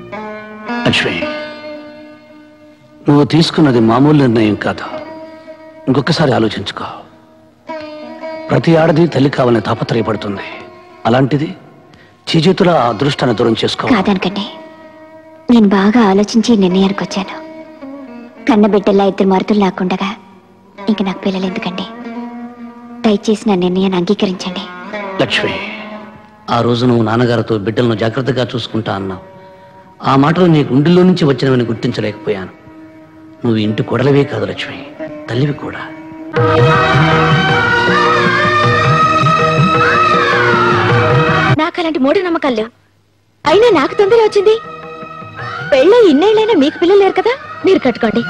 లక్ష్మి నువ్వు తీసుకున్నది మామూలు నిర్ణయం కాదు ఇంకొకసారి ఆలోచించుకో ప్రతి ఆడది తల్లి కావాలని తాపత్రయపడుతుంది అలాంటిది చేతుల ఆ అదృష్టాన్ని దూరం చేసుకో కాదనకండి నేను బాగా ఆలోచించి ఈ నిర్ణయానికి వచ్చాను కన్నబిడ్డల్లా ఇద్దరు మరుతులు లేకుండగా ఇంక నాకు పిల్లలు ఎందుకండి దయచేసి నా నిర్ణయాన్ని అంగీకరించండి లక్ష్మి ఆ రోజు నువ్వు నాన్నగారితో బిడ్డలను జాగ్రత్తగా చూసుకుంటా అన్నావు ఆ మాటలు నీ గుండెల్లో నుంచి వచ్చినవని గుర్తించలేకపోయాను నువ్వు ఇంటి కొడలవే కాదు లక్ష్మి తల్లివి కూడా నాకు అలాంటి మూఢనమ్మకాలు లేవు అయినా నాకు తొందర వచ్చింది పెళ్ళ ఇన్నేళ్ళైనా మీకు పిల్లలు లేరు కదా మీరు కట్టుకోండి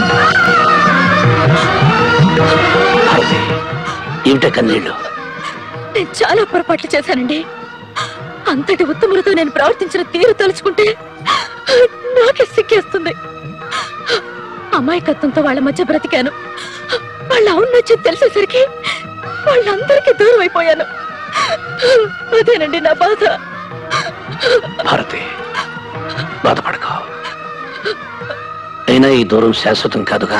భారతి ఏమిటే కన్నీళ్ళు నేను చాలా పొరపాట్లు చేశానండి అంతటి ఉత్తములతో నేను ప్రవర్తించిన తీరు తలుచుకుంటే నాకే సిక్కేస్తుంది అమాయకత్వంతో వాళ్ళ మధ్య బ్రతికాను వాళ్ళ అవును నచ్చి తెలిసేసరికి వాళ్ళందరికీ దూరం అయిపోయాను అదేనండి నా బాధ భారతి బాధపడకో అయినా ఈ దూరం శాశ్వతం కాదుగా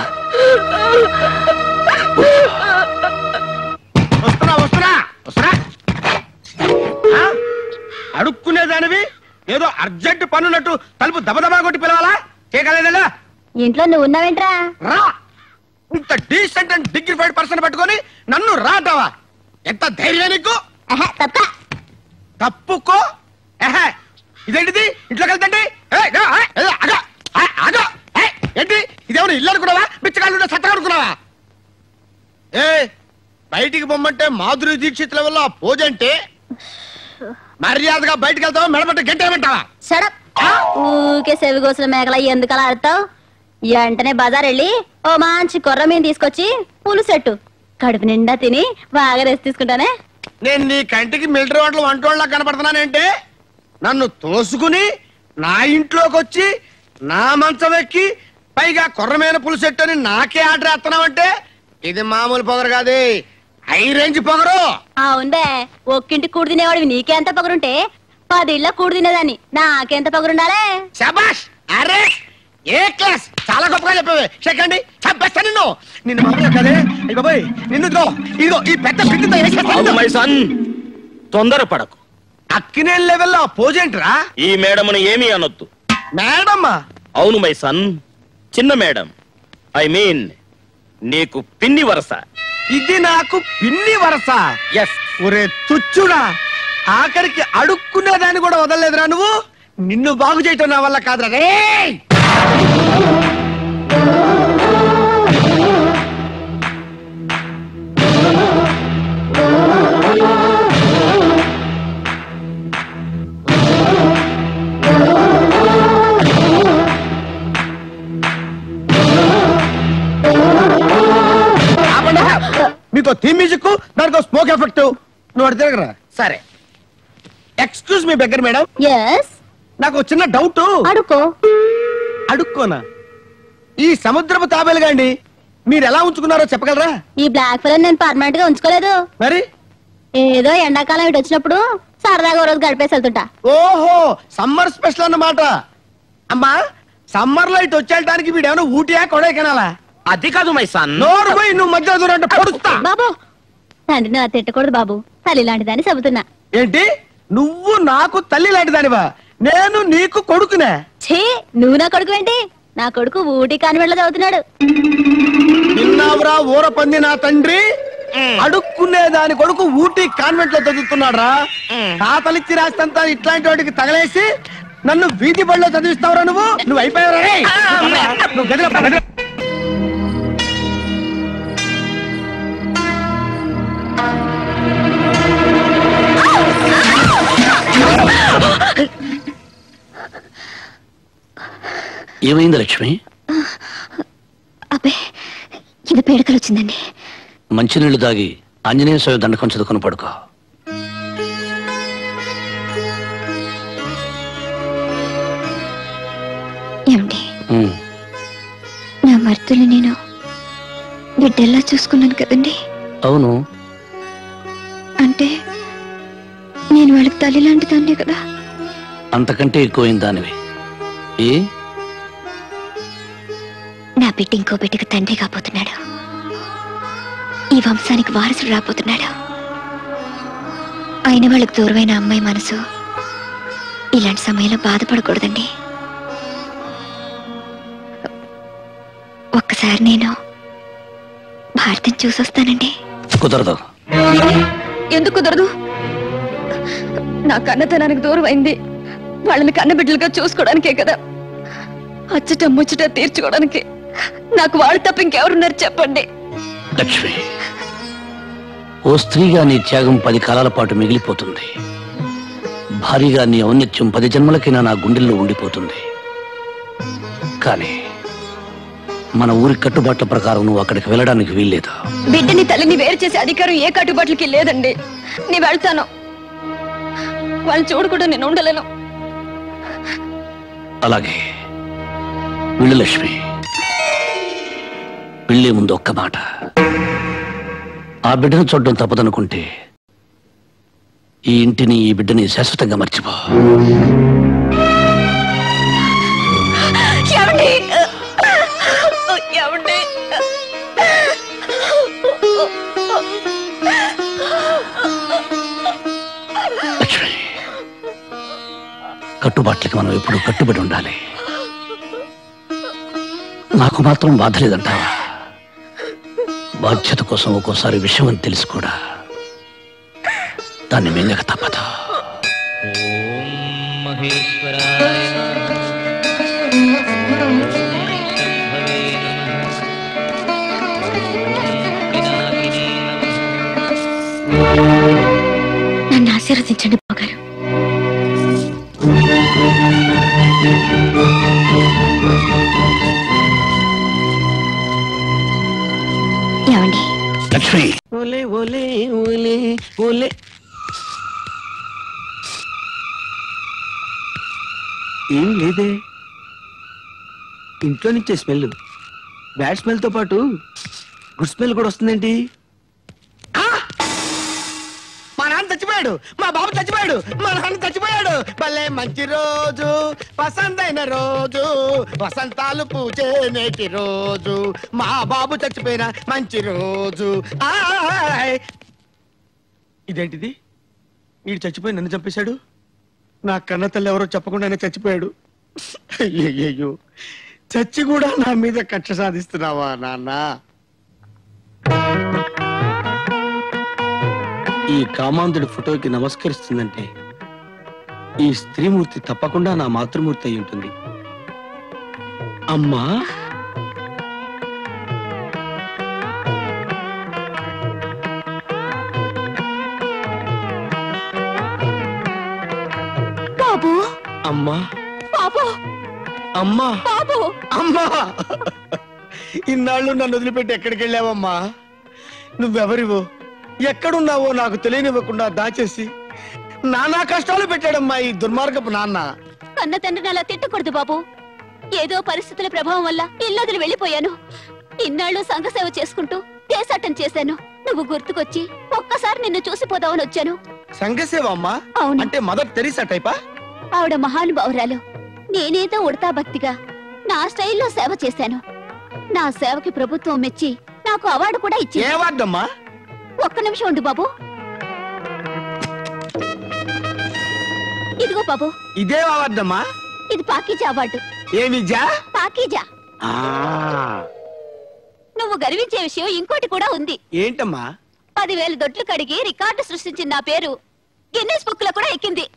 వస్తున్నా వస్తున్నా వస్తున్నా ఆ? అడుక్కునేదానివి ఏదో అర్జెంట్ పనున్నట్టు తలుపు దబదబా కొట్టి పిలవాలా చేయగలేదా ఇంట్లో నువ్వు ఉన్నావేంట్రా రా ఇంత డీసెంట్ అండ్ డిగ్నిఫైడ్ పర్సన్ పట్టుకొని నన్ను రా అంటావా ఎంత ధైర్యం నీకు తప్ప తప్పుకో ఎహె, ఇదేంటిది ఇంట్లోకి వెళ్తండి ఏయ్, రా, ఏయ్, ఏయ్, ఆగు, ఏయ్, ఆగు, ఏయ్, ఏంటి ఇదేమన్నా ఇల్లు అనుకున్నావా బిచ్చగాళ్ళు సత్తా అనుకున్నావా ఏ బయటికి పొమ్మంటే మాధురి దీక్షిత్ లెవెల్లో ఆ పోజ్ అంటే మర్యాదగా బయటికి వెళ్తావా మెడపట్ట గంటేమంటావా షడప్ ఊకే సెవి కోసిన మేకల ఎందుకు అలా ఆడతావు వెంటనే బజార్ వెళ్ళి ఓ మంచి కొర్ర మీద తీసుకొచ్చి పులుసెట్టు కడుపు నిండా తిని బాగా రెస్ట్ తీసుకుంటానే నేను నీ కంటికి మిలిటరీ వాటిలో వంటోళ్ళ కనపడుతున్నానంటే నన్ను తోసుకుని నా ఇంట్లోకి వచ్చి నా మంచం ఎక్కి పైగా కొర్రమైన పులుసెట్టు అని నాకే ఆర్డర్ వేస్తున్నావంటే ఇది మామూలు పొగరు కాదే హై రేంజ్ పొగరు అవునే ఒక్కింటి కూడు తినేవాడివి నీకెంత పొగరుంటే పదిళ్ళ కూడు తినేదాన్ని నాకెంత పొగరుండాలే శబాష్ అరే ఏ క్లాస్ చాలా గొప్పగా చెప్పావే చెక్కండి చంపేస్తా నిన్ను నిన్ను మామూలుగా కదే అయ్య బాబాయ్ నిన్ను ఇదిగో ఇదిగో ఈ పెద్ద పిట్టితో వేసేస్తాను మై సన్ తొందరపడకు అక్కినే లెవెల్లో పోజేంట్రా ఈ మేడమును ఏమీ అనొద్దు మేడమ్మా అవును మై సన్ చిన్న మేడం ఐ మీన్ నీకు పిన్ని వరస ఇది నాకు పిన్ని వరస ఎస్ ఒరే తుచ్చుడా ఆఖరికి అడుక్కునేదాన్ని కూడా వదలలేదురా నువ్వు నిన్ను బాగు చేయటం నా వల్ల కాదురా రే ఆపండి. మీకో థీమ్ మ్యూజిక్ దానికో స్మోక్ ఎఫెక్ట్ నువ్వు అడి తిరగరా సరే excuse me beggar madam yes నాకు ఒక చిన్న డౌట్ అడుకో అడుక్కోనా ఈ సముద్రపు తాబేలుగాండి మీరు ఎలా ఉంచుకున్నారో చెప్పగలరా ఈ బ్లాక్ ఫిల్ నేను పర్మనెంట్ గా ఉంచుకోలేదు మరి ఏదో ఎండాకాలం ఇటు వచ్చినప్పుడు సరదాగా ఓ రోజు గడిపేసి వెళ్తుంటా ఓహో సమ్మర్ స్పెషల్ అన్నమాట అమ్మా సమ్మర్ లో ఇటు వచ్చేయడానికి వీడేమైనా ఊటియా కొడైకెనాలా అది కాదు మై సన్ నోరు పోయి నువ్వు మధ్య దూరం అంటే పొడుస్తా బాబు తండ్రి నా తిట్టకూడదు బాబు తల్లి లాంటిదని చెబుతున్నా ఏంటి నువ్వు నాకు తల్లి లాంటి దానివా నేను నీకు కొడుకునే ఛీ నువ్వు నా కొడుకు ఏంటి నా కొడుకు ఊటీ కాన్వెంట్ చదువుతున్నాడు విన్నావురా ఊర పంది నా తండ్రి అడుక్కునే దాని కొడుకు ఊటీ కాన్వెంట్ లో చదువుతున్నాడురా తాతలిచ్చి రాస్తంతా ఇట్లాంటి వాటికి తగలేసి నన్ను వీధి బడిలో చదివిస్తావురా నువ్వు నువ్వు అయిపోయావురా రేయ్. నువ్వు గదిలో పో, గదిలో. ఏమైంది లక్ష్మి అబ్బే ఇది పేడకలు వచ్చిందండి మంచినీళ్లు దాగి ఆంజనేయ స్వామి దండకం చదువుకుని పడుకో ఏమండి ఉమ్, నా మర్తులు నేను బిడ్డెల్లా చూసుకున్నాను కదండి అవును అంటే నేను వాళ్ళకి తల్లి లాంటి దాన్నే కదా అంతకంటే ఎక్కువైన దానివి ఏ నా బిడ్డ ఇంకో బిడ్డకు తండ్రి కాబోతున్నాడు ఈ వంశానికి వారసుడు రాబోతున్నాడు అయిన వాళ్ళకు దూరమైన అమ్మాయి మనసు ఇలాంటి సమయంలో బాధపడకూడదండి ఒక్కసారి నేను భారతిని చూసొస్తానండి కుదరదు ఎందుకు కుదరదు నా కన్నతనానికి దూరం అయింది వాళ్ళని కన్నబిడ్డలుగా చూసుకోవడానికే కదా అచ్చట ముచ్చట తీర్చుకోవడానికి నాకు వాళ్ళు తప్ప ఇంకెవరున్నారు చెప్పండి లక్ష్మి ఓ స్త్రీగా నీ త్యాగం పది కాలాల పాటు మిగిలిపోతుంది భారీగా నీ ఔన్నత్యం పది జన్మలకైనా నా గుండెల్లో ఉండిపోతుంది కానీ మన ఊరి కట్టుబాట్ల ప్రకారం నువ్వు అక్కడికి వెళ్ళడానికి వీల్లేదు బిడ్డని తల్లిని వేరు చేసే అధికారం ఏ కట్టుబాట్లకి లేదండి నేను వెళ్తాను వాళ్ళు చూడకుండా నేను ఉండలేను అలాగే వెళ్ళు లక్ష్మి వెళ్ళే ముందు ఒక్క మాట ఆ బిడ్డను చూడడం తప్పదనుకుంటే ఈ ఇంటిని ఈ బిడ్డని శాశ్వతంగా మర్చిపో ఏమండి ఏమండి లక్ష్మి కట్టుబాట్లకి మనం ఎప్పుడు కట్టుబడి ఉండాలి నాకు మాత్రం బాధ లేదంటావా బాధ్యత కోసం ఒక్కోసారి విషయం అని తెలిసి కూడా దాన్ని మింగక తప్పదు మహేశ్వరాయ శంభవే పినాకినే నన్ను ఆశీర్వదించండి బాగారు ఏమండి లక్ష్మి ఓలే ఓలే ఓలే ఓలే ఏం లేదే ఇంట్లో నుంచే స్మెల్ బ్యాడ్ స్మెల్ తో పాటు గుడ్ స్మెల్ కూడా వస్తుందేంటి ఆ! మా నాన్న చచ్చిపోయాడు మా బాబు చచ్చిపోయాడు మా నాన్న చచ్చిపోయాడు భలే మంచి రోజు వసంతైన రోజు వసంతాలు పూచే నేటి రోజు మా బాబు చచ్చిపోయిన మంచి రోజు ఆయ్! ఇదేంటిది వీడు చచ్చిపోయి నన్ను చంపేశాడు నా కన్న తల్లి ఎవరో చెప్పకుండానే చచ్చిపోయాడు అయ్యయ్యో చచ్చి కూడా నా మీద కక్ష సాధిస్తున్నావా నాన్న ఈ కామాంధుడి ఫోటోకి నమస్కరిస్తుందంటే ఈ స్త్రీమూర్తి తప్పకుండా నా మాతృమూర్తి అయి ఉంటుంది అమ్మా బాబు అమ్మా బాబు అమ్మా బాబు అమ్మా ఇన్నాళ్ళు నన్ను వదిలిపెట్టి ఎక్కడికి వెళ్ళావమ్మా నువ్వెవరివో ఎక్కడున్నావో నాకు తెలియనివ్వకుండా దాచేసి నానా కష్టాలు పెట్టాడమ్మా ఈ దుర్మార్గపు నాన్న కన్న తండ్రిని అలా తిట్టకూడదు బాబు ఏదో పరిస్థితుల ప్రభావం వల్ల ఇల్లొదిలి వెళ్ళిపోయాను ఇన్నాళ్ళు సంఘ సేవ చేసుకుంటూ దేశాటం చేశాను నువ్వు గుర్తుకొచ్చి ఒక్కసారి నిన్ను చూసిపోదామని వచ్చాను సంఘసేవ అమ్మా అవును. అంటే మదర్ తెరీసా టైపా ఆవిడ మహానుభావురాలు నేనేదో ఉడతా భక్తిగా నా స్టైల్లో సేవ చేశాను నా సేవకి ప్రభుత్వం మెచ్చి నాకు అవార్డు కూడా ఏ ఇచ్చింది వార్డమ్మా ఒక్క నిమిషం ఉండు బాబు ఇదిగో బాబు ఇదే వార్డమ్మా ఇది పాకీజా అవార్డు ఏమి జా పాకీజా ఆ, నువ్వు గర్వించే విషయం ఇంకోటి కూడా ఉంది ఏంటమ్మా పదివేల దొడ్లు కడిగి రికార్డు సృష్టించిన నా పేరు గిన్నెస్ బుక్ లో కూడా ఎక్కింది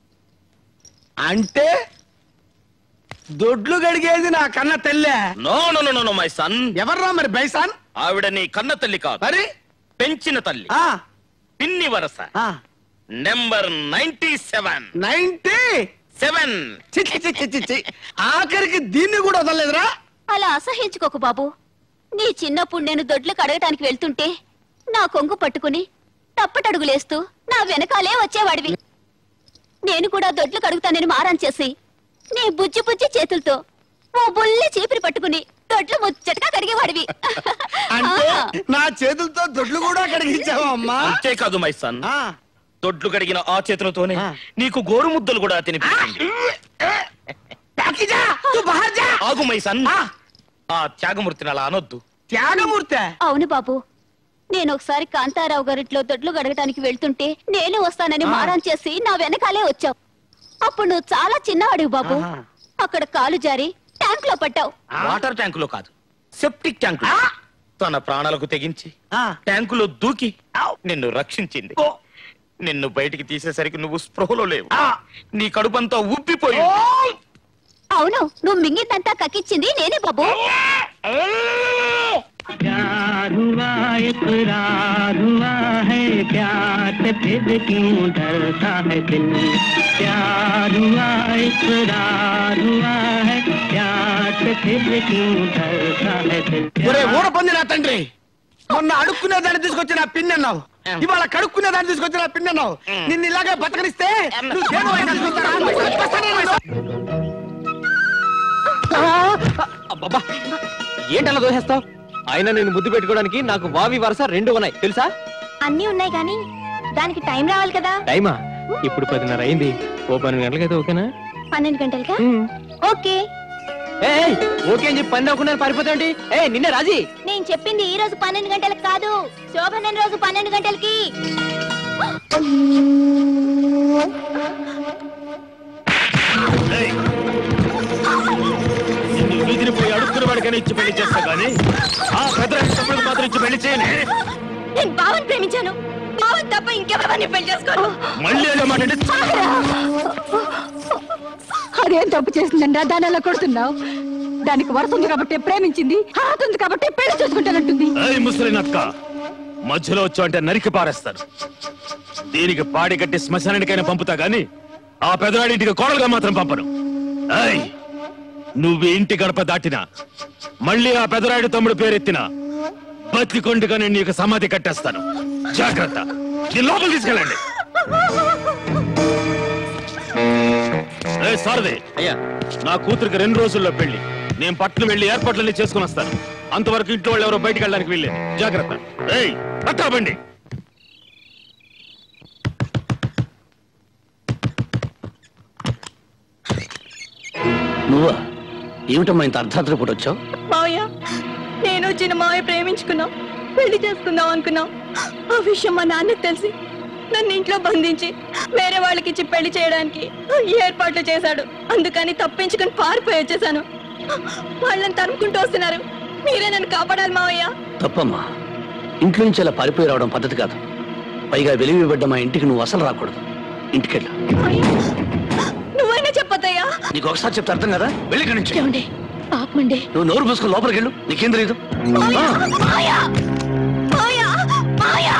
అంటే దొడ్లు గడిగేది నా కన్న తెల్లే no no no no my son ఎవర్రా మరి బైసాన్ ఆవిడ నీ కన్న తల్లి కాదు మరి పెంచిన తల్లి ఆ పిన్ని వరస ఆ number ninety seven ninety seven చి, చి, చి, చి, చి, చి. ఆఖరికి దీన్ని కూడా వదలలేదురా అలా అసహించుకోకు బాబు నీ చిన్నప్పుడు నేను దొడ్లు కడగటానికి వెళ్తుంటే నా కొంగు పట్టుకుని తప్పటడుగులేస్తూ నా వెనకాలే వచ్చేవాడివి నేను కూడా దొడ్లు కడుగుతానని మారం చేసి నీ బుజ్జి బుజ్జి చేతులతో ఓ బుల్లి చీపిరి పట్టుకుని దొడ్లు ముచ్చటగా కడిగేవాడివి అంటే ఆ, నా చేతులతో దొడ్లు కూడా కడిగించావా అమ్మా అంతేకాదు మై సన్ ఆ, దొడ్లు కడిగిన ఆ చేతులతోనే ఆ. నీకు గోరు ముద్దలు కూడా తినిపించింది ప్యాకిజా తు బహార్ జా ఆగు మై సన్ ఆ, ఆ త్యాగమూర్తిని అలా అనొద్దు త్యాగమూర్తి అవును బాబు నేను ఒకసారి కాంతారావు గారింట్లో దొడ్లు గడగటానికి వెళ్తుంటే నేను వస్తానని ఆ. మారం చేసి నా వెనకాలే వచ్చావు అప్పుడు నువ్వు చాలా చిన్నవాడివి బాబు ఆహా. అక్కడ కాలు జారి ట్యాంక్ లో పట్టావు వాటర్ ట్యాంకులో కాదు సెప్టిక్ ట్యాంకు ఆ. తన ప్రాణాలకు తెగించి ఆ. ట్యాంకులో దూకి ఔ. నిన్ను రక్షించింది ఓ. నిన్ను బయటికి తీసేసరికి నువ్వు స్పృహలో లేవు ఆ. నీ కడుపంతా ఉబ్బిపోయి ఓయ్! అవును నువ్వు మింగిందంతా కక్కిచ్చింది నేనే బాబు प्यार हुआ इकरार हुआ है प्यार से फिर क्यों डरता है दिल प्यार हुआ इकरार हुआ है प्यार से फिर क्यों डरता है दिल ఒరే ఊర పొంది నా తండ్రి మొన్న అడుక్కునే దాన్ని తీసుకొచ్చి నా పిన్ అన్నావు ఇవాళ కడుక్కునే దాన్ని తీసుకొచ్చి నా పిన్ అన్నావు నిన్ను ఇలాగే బతకనిస్తే నువ్వు దేని వైపు తీసుకొస్తారా? చంపేస్తానే నిన్ను. అబ్బబ్బా ఏంటలా దోహేస్తావు అయినా నేను ముద్దు పెట్టుకోవడానికి నాకు వావి వరుస రెండు ఉన్నాయి తెలుసా అన్నీ ఉన్నాయి కానీ దానికి టైం రావాలి కదా టైమా ఇప్పుడు పదిన్నర అయింది ఓ పన్నెండు గంటలకైతే ఓకేనా పన్నెండు గంటలుగా ఓకే ఏ ఓకే అని చెప్పి పని అవ్వకుండా పారిపోతాండి ఏ నిన్నే రాజీ నేను చెప్పింది ఈ రోజు పన్నెండు గంటలకు కాదు శోభన రోజు పన్నెండు గంటలకి నిన్ను వీధిని పోయి అడుక్కున్న వాడికైనా ఇచ్చి పెళ్లి చేస్తా కానీ ఆ పెద్దరాని తమ్ముడికి మాత్రం ఇచ్చి పెళ్లి చేయనే నేను బావని ప్రేమించాను బావన్ తప్ప ఇంకెవరిని పెళ్లి చేసుకోను మళ్ళీ అదే మాట అంటే అదేం తప్పు చేసిందండి దాని అలా కొడుతున్నావు దానికి వరస ఉంది కాబట్టి ప్రేమించింది హాత ఉంది కాబట్టి పెళ్లి చేసుకుంటానంటుంది ఏయ్ ముసలి నక్క మధ్యలో వచ్చావు అంటే నరికి పారేస్తాను దీనికి పాడి కట్టి శ్మశానానికైనా పంపుతా గాని ఆ పెదరాడింటికి కోడలుగా మాత్రం పంపను ఏయ్ నువ్వు ఇంటి గడప దాటినా మళ్ళీ ఆ పెదరాడి తమ్ముడు పేరెత్తినా బతికొండుగా నేను నీకు సమాధి కట్టేస్తాను జాగ్రత్త ఈ లోపల తీసుకెళ్ళండి ఏ సారదే అయ్యా నా కూతురికి రెండు రోజుల్లో పెళ్లి నేను పట్టణం వెళ్లి ఏర్పాట్లన్నీ చేసుకుని వస్తాను అంతవరకు ఇంట్లో వాళ్ళు ఎవరో బయటికి వెళ్ళడానికి వెళ్ళేది జాగ్రత్త ఏయ్ పట్టా బండి నువ్వా ఏమిటమ్మా ఇంత అర్ధరాత్రి పూట వచ్చావు మావయ్య నేను చిన్న మావయ్య ప్రేమించుకున్నాం పెళ్లి చేసుకుందాం అనుకున్నాం ఆ విషయం మా నాన్నకి తెలిసి నన్ను ఇంట్లో బంధించి వేరే వాళ్ళకి ఇచ్చి పెళ్లి చేయడానికి ఏర్పాట్లు చేశాడు అందుకని తప్పించుకుని పారిపోయి వచ్చేసాను వాళ్ళని తరుముకుంటూ వస్తున్నారు మీరే నన్ను కాపాడాలి మావయ్య తప్పమ్మా ఇంట్లో నుంచి అలా పారిపోయి రావడం పద్ధతి కాదు పైగా వెలివిబడ్డ మా ఇంటికి నువ్వు అసలు రాకూడదు ఇంటికెళ్ళు మావయ్య, నువ్వైనా చెప్పొద్దయ్యా నీకు ఒకసారి చెప్తే అర్థం కదా వెళ్ళి ఇక్కడి నుంచి ఏమండి పాపమండి నువ్వు నోరు మూసుకుని లోపలికి వెళ్ళు నీకేం తెలియదు మావయ్య మావయ్య మావయ్య మావయ్య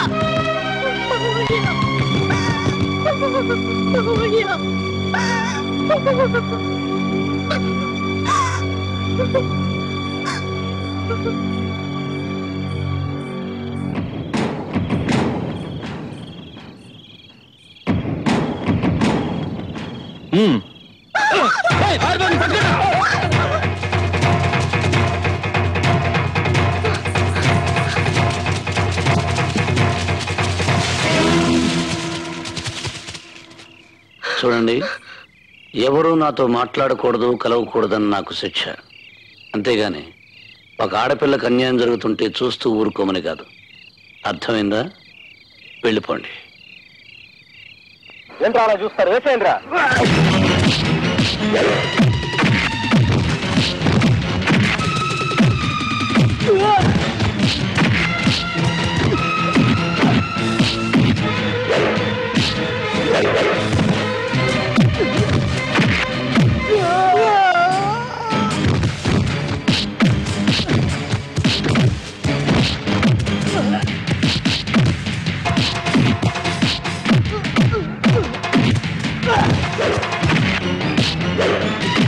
చూడండి ఎవరూ నాతో మాట్లాడకూడదు కలవకూడదని నాకు శిక్ష అంతేగాని ఒక ఆడపిల్లకు అన్యాయం జరుగుతుంటే చూస్తూ ఊరుకోమని కాదు అర్థమైందా వెళ్ళిపోండి ఏంట్రా అలా చూస్తారు వేసేయండిరా ఆ